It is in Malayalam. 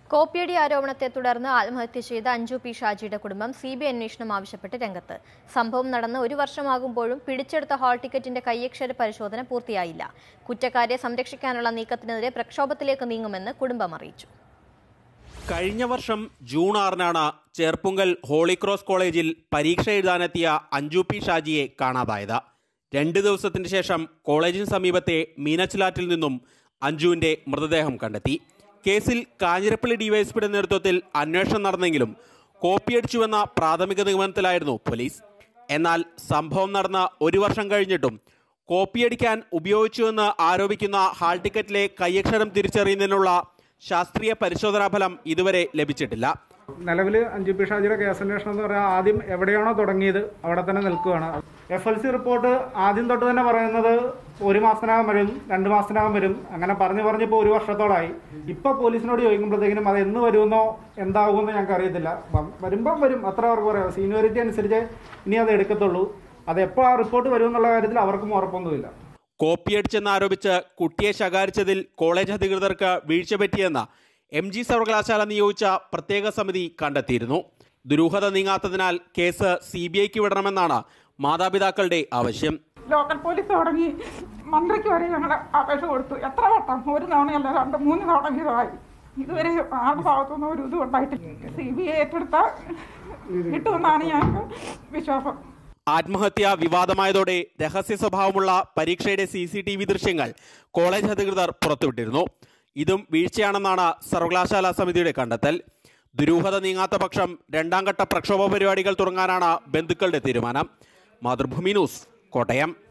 കോപ്പിയടി ആരോപണത്തെ തുടർന്ന് ആത്മഹത്യ ചെയ്ത അഞ്ജു പി ഷാജിയുടെ കുടുംബം സി ബി ഐ അന്വേഷണം ആവശ്യപ്പെട്ട് രംഗത്ത് സംഭവം നടന്ന് ഒരു വർഷമാകുമ്പോഴും പിടിച്ചെടുത്ത ഹാൾ ടിക്കറ്റിന്റെ കൈയക്ഷര പരിശോധന പൂർത്തിയായില്ല കുറ്റക്കാരെ സംരക്ഷിക്കാനുള്ള നീക്കത്തിനെതിരെ പ്രക്ഷോഭത്തിലേക്ക് നീങ്ങുമെന്ന് കുടുംബം അറിയിച്ചു കഴിഞ്ഞ വർഷം ജൂൺ ആറിനാണ് ചേർപ്പുങ്കൽ ഹോളിക്രോസ് കോളേജിൽ പരീക്ഷ എഴുതാനെത്തിയ അഞ്ജു പി ഷാജിയെ കാണാതായത് രണ്ട് ദിവസത്തിന് ശേഷം കോളേജിന് സമീപത്തെ മീനച്ചിലാറ്റിൽ നിന്നും അഞ്ജുവിന്റെ മൃതദേഹം കണ്ടെത്തി കേസിൽ കാഞ്ഞിരപ്പള്ളി ഡിവൈഎസ്പിയുടെ നേതൃത്വത്തിൽ അന്വേഷണം നടന്നെങ്കിലും കോപ്പിയടിച്ചുവെന്ന പ്രാഥമിക നിഗമനത്തിലായിരുന്നു പോലീസ് എന്നാൽ സംഭവം നടന്ന ഒരു വർഷം കഴിഞ്ഞിട്ടും കോപ്പിയടിക്കാൻ ഉപയോഗിച്ചുവെന്ന് ആരോപിക്കുന്ന ഹാൾ ടിക്കറ്റിലെ കൈയക്ഷരം തിരിച്ചറിയുന്നതിനുള്ള ശാസ്ത്രീയ പരിശോധനാ ഫലം ഇതുവരെ ലഭിച്ചിട്ടില്ല നിലവിൽ അഞ്ജു പി ഷാജിയുടെ കേസന്വേഷണം എന്ന് പറയാൻ ആദ്യം എവിടെയാണോ തുടങ്ങിയത് അവിടെ തന്നെ നിൽക്കുകയാണ് എഫ് എൽ സി റിപ്പോർട്ട് ആദ്യം തൊട്ട് തന്നെ പറയുന്നത് ഒരു മാസത്തിനകം വരും രണ്ട് മാസത്തിനകം വരും അങ്ങനെ പറഞ്ഞു പറഞ്ഞ് ഇപ്പോൾ ഒരു വർഷത്തോളമായി ഇപ്പോൾ പോലീസിനോട് ചോദിക്കുമ്പോഴത്തേക്കിനും അത് എന്ന് വരുമെന്നോ എന്താകുമെന്നോ ഞങ്ങൾക്ക് അറിയത്തില്ല വം- വരുമ്പം വരും അത്ര അവർക്ക് പറയാം സീനിയോറിറ്റി അനുസരിച്ച് ഇനി അത് എടുക്കത്തുള്ളൂ അത് എപ്പോൾ ആ റിപ്പോർട്ട് വരുമെന്നുള്ള കാര്യത്തിൽ അവർക്കും ഉറപ്പൊന്നുമില്ല കോപ്പിയടിച്ചെന്നാരോപിച്ച് കുട്ടിയെ ശകാരിച്ചതിൽ കോളേജ് അധികൃതർക്ക് വീഴ്ച പറ്റിയെന്ന എം ജി സർവകലാശാല നിയോഗിച്ച പ്രത്യേക സമിതി കണ്ടെത്തിയിരുന്നു ദുരൂഹത നീങ്ങാത്തതിനാൽ കേസ് സി ബി ഐക്ക് വിടണമെന്നാണ് മാതാപിതാക്കളുടെ ആവശ്യം ലോക്കൽ പോലീസ് തുടങ്ങി മന്ത്രിക്ക് വരെ ഞങ്ങൾ അപേക്ഷ കൊടുത്തു എത്ര വട്ടം ഒരു തവണയല്ല രണ്ട് മൂന്ന് തവണ വീതമായി ഇതുവരെ ആരുടെ ഭാഗത്തുനിന്നും ഒരു ഇതും ഉണ്ടായിട്ടില്ല സി ബി ഐ ഏറ്റെടുത്താൽ കിട്ടുമെന്നാണ് ഞങ്ങൾക്ക് വിശ്വാസം ആത്മഹത്യ വിവാദമായതോടെ രഹസ്യ സ്വഭാവമുള്ള പരീക്ഷയുടെ സി സി ടി വി ദൃശ്യങ്ങൾ കോളേജ് അധികൃതർ പുറത്തുവിട്ടിരുന്നു ഇതും വീഴ്ചയാണെന്നാണ് സർവകലാശാല സമിതിയുടെ കണ്ടെത്തൽ ദുരൂഹത നീങ്ങാത്ത പക്ഷം രണ്ടാം ഘട്ട പ്രക്ഷോഭ പരിപാടികൾ തുടങ്ങാനാണ് ബന്ധുക്കളുടെ തീരുമാനം മാതൃഭൂമി ന്യൂസ് കോട്ടയം